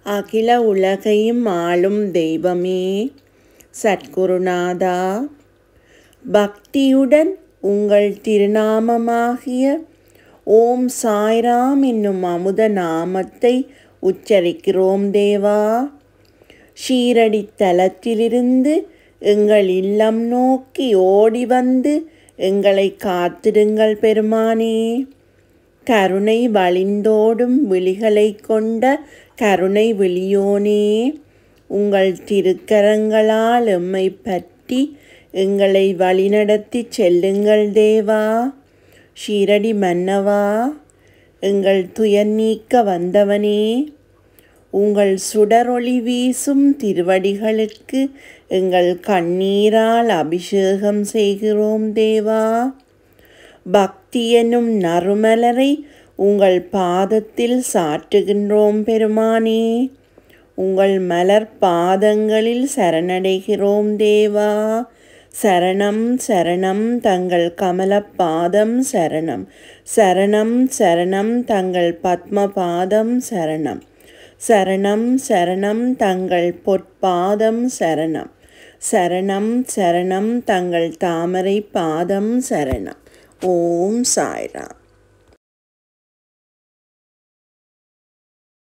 அகில உலகையும் ஆளும் தெய்வமே சத்குருநாதா பக்தியுடன் உங்கள் திருநாமமாகிய ஓம் சாய்ராம் என்னும் அமுத நாமத்தை உச்சரிக்கிறோம் தேவா ஷீரடி தலத்திலிருந்து எங்கள் இல்லம் நோக்கி ஓடி வந்து எங்களை காத்திடுங்கள் பெருமானே கருணை வழிந்தோடும் விழிகளை கொண்ட கருணை விழியோனே உங்கள் திருக்கரங்களால் எம்மை பற்றி எங்களை வழிநடத்தி செல்லுங்கள் தேவா ஷீரடி மன்னவா எங்கள் துயர் நீக்க வந்தவனே உங்கள் சுடரொளி வீசும் திருவடிகளுக்கு எங்கள் கண்ணீரால் அபிஷேகம் செய்கிறோம் தேவா பக்தி எனும் நறுமலரை உங்கள் பாதத்தில் சாற்றுகின்றோம் பெருமானே உங்கள் மலர் பாதங்களில் சரணடைகிறோம் தேவா சரணம் சரணம் தங்கள் கமலப்பாதம் சரணம் சரணம் சரணம் தங்கள் பத்மபாதம் சரணம் சரணம் சரணம் தங்கள் பொற்பாதம் சரணம் சரணம் சரணம் தங்கள் தாமரை பாதம் சரணம் ஓம் சாய்ராம்